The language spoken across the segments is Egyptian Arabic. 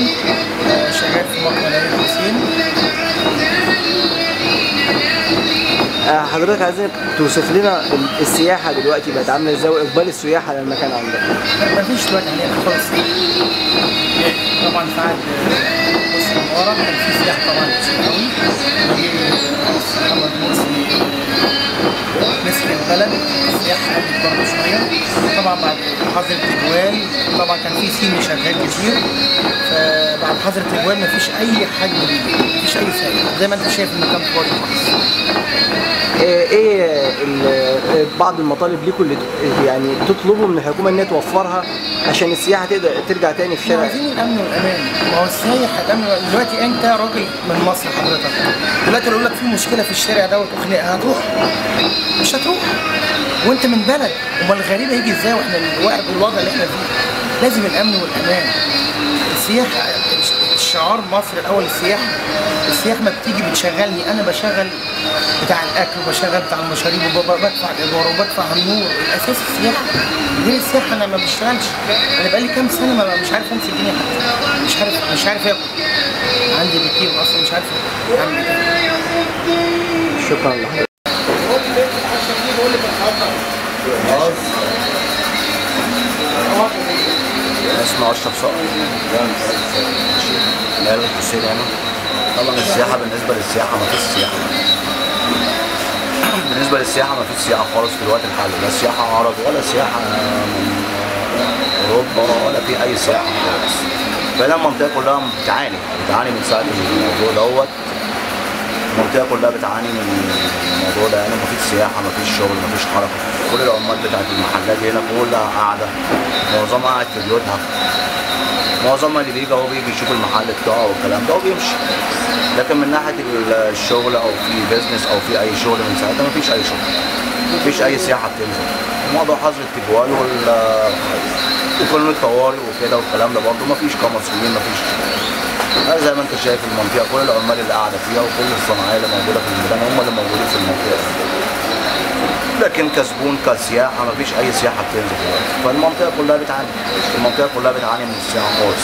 حسين آه، شغال في مقهى نادي حسين آه، حضرتك عايزين توصف لنا ال- السياحه دلوقتي بقت عامله ازاي واقبال السياح على المكان عندك ما فيش دلوقتي هناك خالص طبعا في عهد مرسي مبارك كان في سياح طبعا كتير قوي رئيس محمد مرسي مسك البلد السياحة قلت برضه شوية طبعا بعد حظر التجوال طبعا كان في سين شغال كتير فبعد حظر التجوال مفيش أي حد بيجي مفيش أي سائح زي ما أنت شايف المكان فاضي خالص آه، ايه ال- آه، بعض المطالب ليكم اللي ت- يعني تطلبوا من الحكومه ان هي توفرها عشان السياحه تقدر ترجع تاني في احنا شارع عايزين الامن والامان ما هو السايح الامن والأمان. دلوقتي انت راجل من مصر حضرتك دلوقتي لو يقول لك في مشكله في الشارع دوت وخناقه هتروح مش هتروح وانت من بلد امال الغريب هيجي ازاي واحنا الوقت الوضع اللي احنا فيه لازم الامن والامان السياحه شعار مصر الاول السياحه السياح ما بتيجي بتشغلني انا بشغل بتاع الاكل وبشغل بتاع المشاريب وبدفع الايجار وبدفع النور الاساس السياحه غير السياحه انا ما بشتغلش انا بقالي كام سنه ما مش عارف امسك الدنيا حتى مش عارف مش عارف اكل عندي بكير اصلا مش عارف اعمل ايه شكرا لحضرتك اسمه اشرف صقر مال الحسين هنا طبعا السياحه بالنسبه للسياحه ما فيش سياحه بالنسبه للسياحه ما فيش سياحه خالص في الوقت الحالي لا سياحه عرب ولا سياحه من اوروبا ولا في اي سياحه خالص فهنا المنطقه كلها بتعاني بتعاني من ساعه الموضوع دوت المنطقه كلها بتعاني من الموضوع ده يعني مفيش سياحه مفيش شغل مفيش حركه كل العمال بتاعت المحلات دي هنا كلها قاعده معظمها قاعد في بيوتها معظمها اللي بيجي هو بيجي يشوف المحل بتاعه والكلام ده وبيمشي لكن من ناحيه الشغل او في بيزنس او في اي شغل من ساعتها مفيش اي شغل مفيش اي سياحه بتنزل موضوع حظر التجوال وال وكل الطوارئ وكده والكلام ده برضه مفيش كمصريين مفيش هذا زي ما انت شايف المنطقه كل العمال اللي قاعده فيها وكل الصناعيه اللي موجوده في الميدان هم اللي موجودين في المنطقه لكن كزبون كسياحه مفيش اي سياحه بتنزل دلوقتي فالمنطقه كلها بتعاني المنطقه كلها بتعاني من السياحه خالص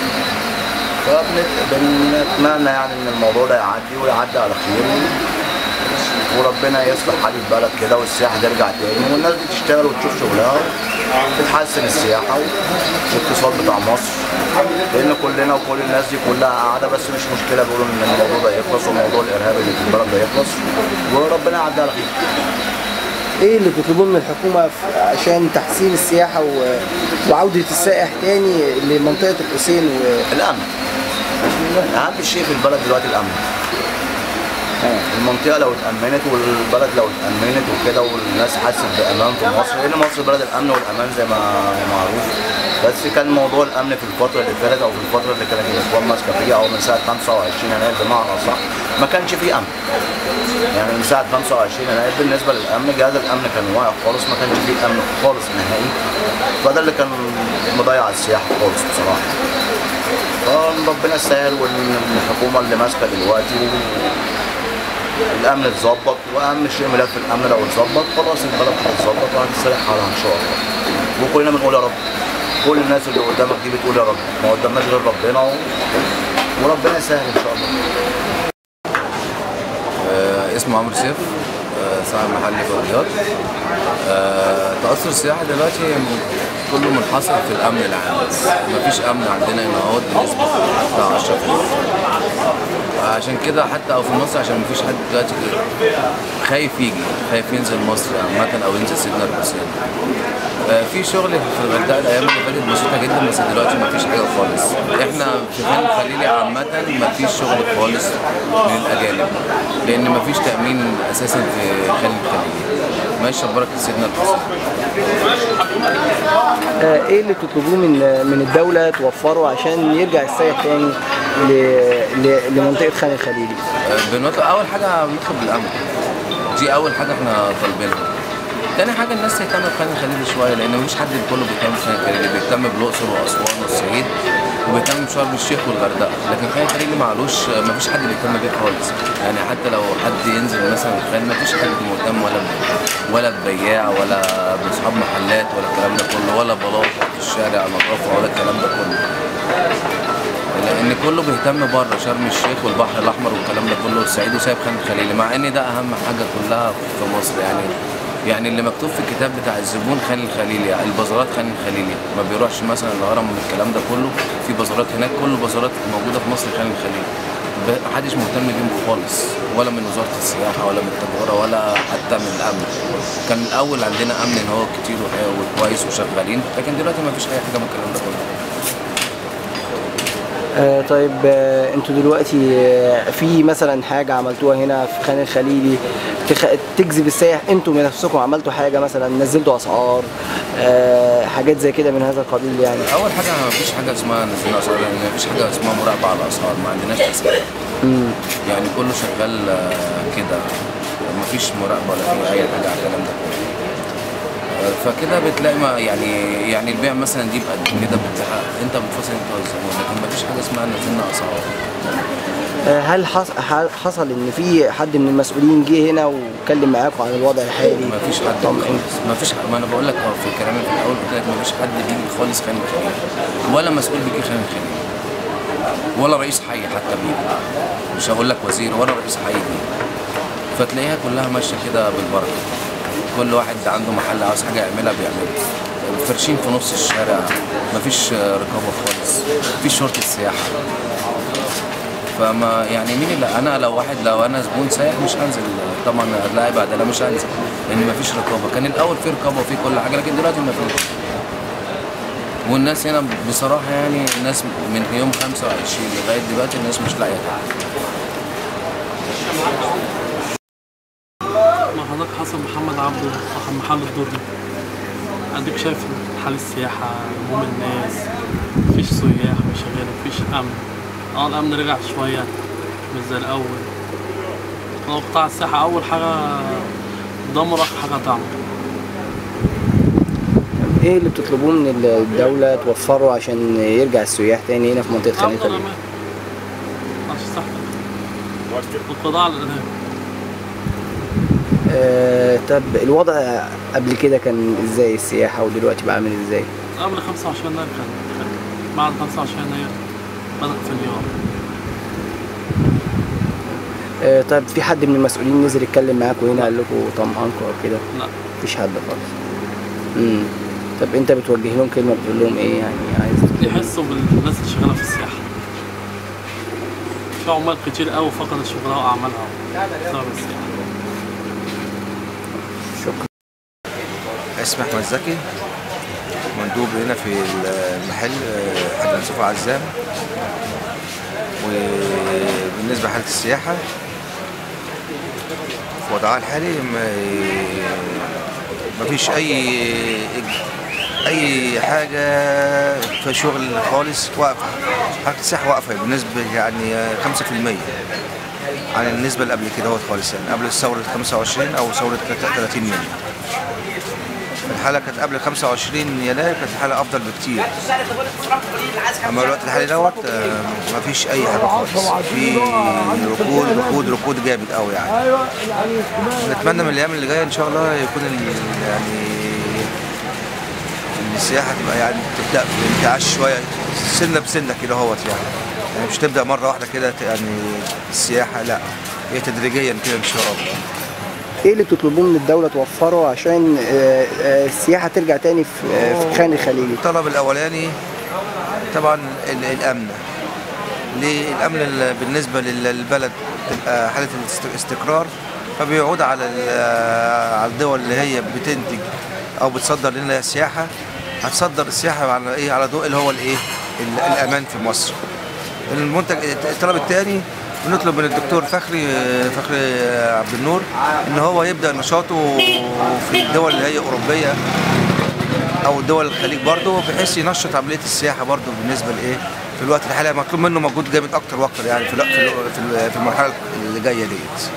فبنتمنى يعني ان الموضوع ده يعدي ويعدي على خير وربنا يصلح حال البلد كده والسياحه ترجع تاني والناس دي تشتغل وتشوف شغلها تتحسن السياحه والاقتصاد بتاع مصر لان كلنا وكل الناس دي كلها قاعده بس مش مشكله بيقولوا ان الموضوع ده يخلص وموضوع الارهاب اللي في البلد ده يخلص وربنا يعدي على خير ايه اللي بتطلبوه من الحكومه في- عشان تحسين السياحه و... وعوده السائح تاني لمنطقه الحسين و... الامن اهم شيء في البلد دلوقتي الامن المنطقه لو اتامنت والبلد لو اتامنت وكده والناس حست بامان في مصر لان مصر بلد الامن والامان زي ما معروف بس كان موضوع الامن في الفتره اللي فاتت او في الفتره اللي كانت الاخوان ماسكه فيها او من سنه 25 يناير بمعنى اصح ما كانش فيه امن يعني من ساعه 25 يناير بالنسبه للامن جهاز الامن كان واقع خالص ما كانش فيه امن خالص نهائي فده اللي كان مضيع السياحه خالص بصراحه فربنا يسهل وان الحكومه اللي ماسكه دلوقتي الامن اتظبط واهم شيء ملف الامن لو اتظبط خلاص البلد هتتظبط وهتتصلح حالها ان شاء الله وكلنا بنقول يا رب كل الناس اللي قدامك دي بتقول يا رب ما قدامناش غير ربنا و... وربنا يسهل ان شاء الله آه، اسمه عمرو سيف آه، صاحب محل في الرياض آه، تأثر السياحة دلوقتي كله منحصر في الأمن العام بس مفيش أمن عندنا هنا اهوت بنسبة بتاع 10% عشان كده حتى أو في مصر عشان مفيش حد دلوقتي خايف يجي خايف ينزل مصر عامة أو ينزل سيدنا الحسين آه، في شغل في الغردقه الايام اللي فاتت بسيطه جدا بس دلوقتي مفيش حاجه خالص احنا في خان الخليلي عامه مفيش شغل خالص من الاجانب لان مفيش تامين اساسا في خان الخليلي ماشي بركه سيدنا الحسين آه، ايه اللي بتطلبوه من من الدوله توفره عشان يرجع السائح تاني ل... ل... لمنطقه خان الخليلي آه، بنطلب اول حاجه بنطلب الامن دي اول حاجه احنا طالبينها تاني حاجه الناس تهتم بخان الخليلي شويه لان مفيش حد كله بيهتم بخان الخليلي بيهتم بالاقصر واسوان والصعيد وبيهتم بشرم الشيخ والغردقه لكن خان الخليلي معلوش مفيش حد بيهتم بيه خالص يعني حتى لو حد ينزل مثلا خان مفيش حد مهتم ولا ب- ولا ببياع ولا باصحاب محلات ولا الكلام ده كله ولا بلاط في الشارع نظافه ولا الكلام ده كله لان كله بيهتم بره شرم الشيخ والبحر الاحمر والكلام ده كله الصعيد وسايب خان الخليلي مع ان ده اهم حاجه كلها في مصر يعني يعني اللي مكتوب في الكتاب بتاع الزبون خان الخليلي يعني البازارات خان الخليلي ما بيروحش مثلا الهرم والكلام ده كله في بازارات هناك كل بازارات موجوده في مصر خان الخليلي ب- محدش مهتم بيهم خالص ولا من وزاره السياحه ولا من التجاره ولا حتى من الامن كان الاول عندنا امن ان هو كتير وح- وكويس وشغالين لكن دلوقتي ما فيش اي حاجه من الكلام ده كله آه طيب آه انتوا دلوقتي آه في مثلا حاجه عملتوها هنا في خان الخليلي تخ... تجذب السائح انتوا من نفسكم عملتوا حاجه مثلا نزلتوا اسعار آه حاجات زي كده من هذا القبيل يعني اول حاجه ما فيش حاجه اسمها نزلنا اسعار لان ما فيش حاجه اسمها مراقبه على الاسعار ما عندناش تسعير مم. يعني كله شغال آه، كده ما فيش مراقبه ولا في اي حاجه على الكلام ده كله آه، فكده بتلاقي ما يعني يعني البيع مثلا دي بقد كده بتلاقي انت بتفاصل انت والزبون لكن ما فيش حاجه اسمها نزلنا اسعار آه هل حص... هل حصل ان في حد من المسؤولين جه هنا واتكلم معاكم عن الوضع الحالي ما فيش حد طمئن. خالص ما فيش ما انا بقول لك أهو في كلامي في الاول قلت لك ما فيش حد بيجي خالص خان الخليل ولا مسؤول بيجي خان الخليل ولا رئيس حي حتى بيجي مش هقول لك وزير ولا رئيس حي بيجي فتلاقيها كلها ماشيه كده بالبركه كل واحد عنده محل عاوز حاجه يعملها بيعملها فرشين في نص الشارع مفيش رقابه خالص مفيش شرطه سياحه فما يعني مين اللي انا لو واحد لو انا زبون سايح مش هنزل طبعا لاعب عداله مش هنزل لان مفيش رقابه كان الاول في رقابه وفي كل حاجه لكن دلوقتي مفيش والناس هنا بصراحه يعني الناس من يوم 25 لغايه دلوقتي الناس مش لاقيه حاجه مع حضرتك حسن محمد عبده صاحب محل الدوري اديك شايف حال السياحة هموم الناس مفيش سياح مش شغال مفيش امن اه الامن رجع شوية مش زي الاول هو قطاع السياحة اول حاجة دمر اخر حاجة تعمر ايه اللي بتطلبوه من الدوله توفره عشان يرجع السياح تاني هنا في منطقه خان افضل الخليلي امان عشان صحتك القضاء على الارهاب آه طب الوضع قبل كده كان ازاي السياحه ودلوقتي بقى عامل ازاي قبل 25 يناير كان كان بعد 25 يناير بدأ في اليوم آه طب في حد من المسؤولين نزل يتكلم معاكم هنا قال لكم طمأنكم او كده لا مفيش حد خالص امم طب انت بتوجه لهم كلمه بتقول لهم ايه يعني عايز تقول لهم يحسوا بالناس اللي شغاله في السياحه في عمال كتير قوي فقدت شغلها واعمالها بسبب السياحه شكرا اسمي احمد زكي مندوب هنا في المحل آه، حاج مصطفى عزام وبالنسبه لحاله السياحه في وضعها الحالي ما فيش اي اي حاجه في شغل خالص واقفه حركه السياحه واقفه بالنسبه يعني 5% عن النسبه اللي قبل كده هو خالص يعني قبل ثوره 25 او ثوره 30 يونيو الحالة كانت قبل 25 يناير كانت الحالة أفضل بكتير أما الوقت الحالي دوت آه، مفيش أي حاجة خالص في ركود ركود ركود جامد قوي يعني نتمنى من الأيام اللي جاية إن شاء الله يكون ال- يعني السياحة تبقى يعني تبدأ بانتعاش شوية سنة بسنة كده اهوت يعني يعني مش تبدأ مرة واحدة كده ت- يعني السياحة لا هي تدريجيا كده إن شاء الله ايه اللي بتطلبوه من الدوله توفره عشان آه، آه، السياحه ترجع تاني في آه، في خان الخليلي الطلب الاولاني طبعا ال- الامن ليه الامن ال- بالنسبه لل- للبلد تبقى حاله الاست- استقرار فبيعود على ال- على الدول اللي هي بتنتج او بتصدر لنا السياحه هتصدر السياحه على ايه على ضوء اللي هو الايه ال- الامان في مصر المنتج الطلب الثاني بنطلب من الدكتور فخري فخري عبد النور ان هو يبدا نشاطه في الدول اللي هي اوروبيه او دول الخليج برضه بحيث ينشط عمليه السياحه برضه بالنسبه لايه في الوقت الحالي مطلوب منه مجهود جامد اكتر واكتر يعني في الوقت- في الوقت- في ال- في المرحله اللي جايه ديت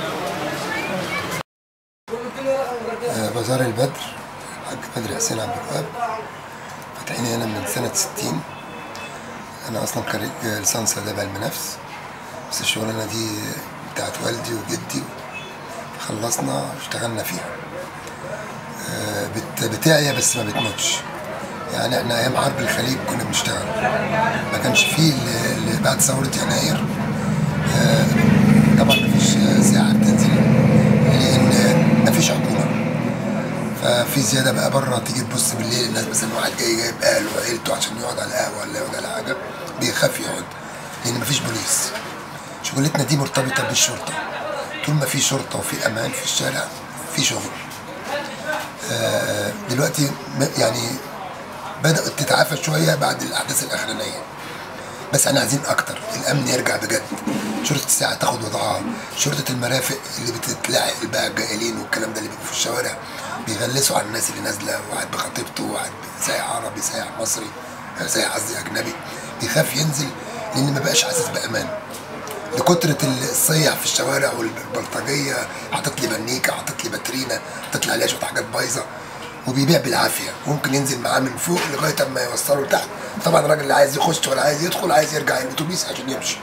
آه، بازار البدر حاج بدر حسين عبد الوهاب فاتحين هنا من سنة 60 أنا أصلا خريج لسانس آداب علم نفس بس الشغلانة دي بتاعت والدي وجدي خلصنا اشتغلنا فيها آه، بت- بتعيا بس ما بتموتش يعني احنا ايام حرب الخليج كنا بنشتغل ما كانش فيه اللي اللي بعد ثوره يناير آه، طبعا مفيش ساعه بتنزل لان مفيش حكومه ففي زياده بقى بره تيجي تبص بالليل الناس مثلا واحد جاي جايب اهله وعيلته عشان يقعد على القهوه ولا يقعد على حاجه بيخاف يقعد لان مفيش بوليس شغلتنا دي مرتبطه بالشرطه طول ما في شرطه وفي امان في الشارع في شغل آه، دلوقتي م- يعني بدأت تتعافى شويه بعد الاحداث الاخرانيه بس احنا عايزين اكتر الامن يرجع بجد شرطه الساعه تاخد وضعها شرطه المرافق اللي بتتلاعب بقى الجائلين والكلام ده اللي بيبقوا في الشوارع بيغلسوا على الناس اللي نازله واحد بخطيبته واحد سايح عربي سايح مصري سايح قصدي اجنبي بيخاف ينزل لان ما بقاش حاسس بامان لكترة الصيح في الشوارع والبلطجية حاطط لي بنيكة حاطط لي باترينا حاطط لي عليها شوية حاجات بايظة وبيبيع بالعافية ممكن ينزل معاه من فوق لغاية اما يوصله لتحت طبعا الراجل اللي عايز يخش ولا عايز يدخل عايز يرجع الاتوبيس عشان يمشي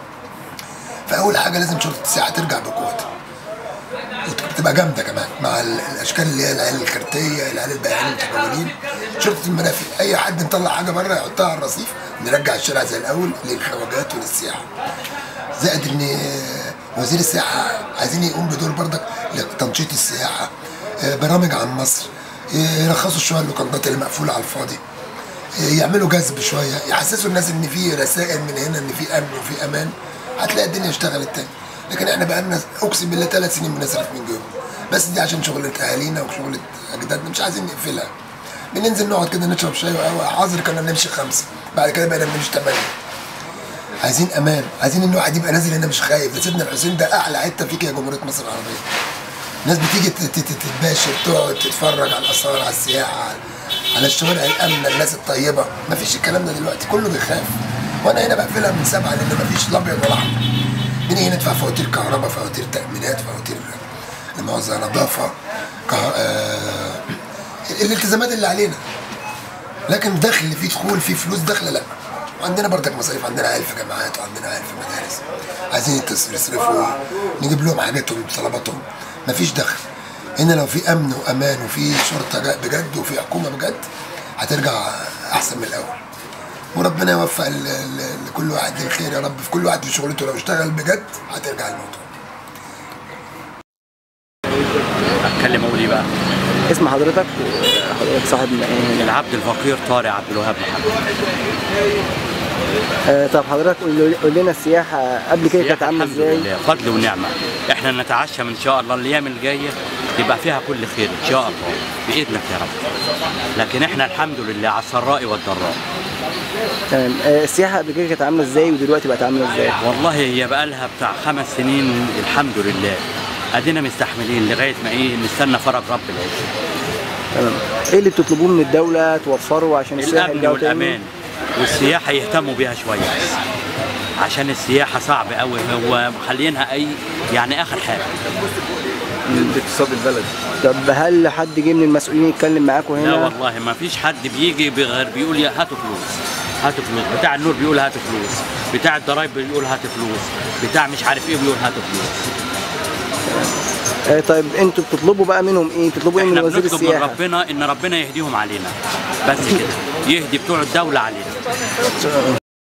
فأول حاجة لازم شرطة الساعة ترجع بقوتها وتبقى جامده كمان مع ال- الاشكال اللي هي العيال الكارتيه العيال البياعين المتجولين شرطه المرافق اي حد مطلع حاجه بره يحطها على الرصيف نرجع الشارع زي الاول للخواجات وللسياحه زائد ان وزير السياحه عايزين يقوم بدور برضك لتنشيط السياحه آه، برامج عن مصر آه، يرخصوا شويه اللوكندات اللي مقفوله على الفاضي آه، يعملوا جذب شويه يحسسوا الناس ان في رسائل من هنا ان في امن وفي امان هتلاقي الدنيا اشتغلت تاني لكن احنا بقى لنا اقسم بالله ثلاث سنين بنصرف من جيوبنا بس دي عشان شغله اهالينا وشغله اجدادنا مش عايزين نقفلها بننزل نقعد كده نشرب شاي وقهوه حاضر كنا بنمشي خمسه بعد كده بقينا بنمشي ثمانيه عايزين امان عايزين ان الواحد يبقى نازل هنا مش خايف ده سيدنا الحسين ده اعلى حته فيك يا جمهوريه مصر العربيه الناس بتيجي تت- تت- تتباشر تقعد تتفرج على الاثار على السياحه على- على الشوارع الامنه الناس الطيبه مفيش الكلام ده دلوقتي كله بيخاف وانا هنا بقفلها من سبعه لان مفيش لا ابيض ولا احمر بنيجي ندفع فواتير كهرباء فواتير تامينات فواتير لمؤاخذه نظافه كه... آه... الالتزامات اللي علينا لكن دخل في دخول في فلوس داخله لا عندنا برضك مصاريف عندنا عيال في جامعات وعندنا عيال في مدارس عايزين يتص- يصرفوا نجيب لهم حاجاتهم طلباتهم مفيش دخل هنا لو في امن وامان وفي شرطه جا- بجد وفي حكومه بجد هترجع احسن من الاول وربنا يوفق ال- ال- لكل واحد للخير يا رب في كل واحد في شغلته لو اشتغل بجد هترجع الموضوع اتكلم اقول ايه بقى؟ اسم حضرتك حضرتك صاحب م- العبد الفقير طارق عبد الوهاب محمد آه طب حضرتك قول قول لنا السياحه قبل كده كانت السياحة عامله الحمد ازاي؟ لله فضل ونعمه احنا نتعشم ان شاء الله الايام الجايه يبقى فيها كل خير ان شاء الله باذنك يا رب لكن احنا الحمد لله على السراء والضراء تمام آه السياحه قبل كده كانت عامله ازاي ودلوقتي بقت عامله ازاي؟ والله هي بقى لها بتاع خمس سنين الحمد لله ادينا مستحملين لغايه ما ايه نستنى فرج رب العزه تمام ايه اللي بتطلبوه من الدوله توفره عشان السياحه الامن يرجعوا تاني؟ والامان والسياحه يهتموا بيها شويه بس عشان السياحه صعب قوي هو مخلينها اي يعني اخر حاجه اقتصاد البلد طب هل حد جه من المسؤولين يتكلم معاكم هنا؟ لا والله ما فيش حد بيجي غير بيقول يا هاتوا فلوس هاتوا فلوس بتاع النور بيقول هاتوا فلوس بتاع الضرايب بيقول هاتوا فلوس بتاع مش عارف ايه بيقول هاتوا فلوس آه طيب انتوا بتطلبوا بقى منهم ايه؟ بتطلبوا ايه من احنا وزير بنطلب من السياحه؟ ربنا ان ربنا يهديهم علينا بس كده يهدي بتوع الدوله علينا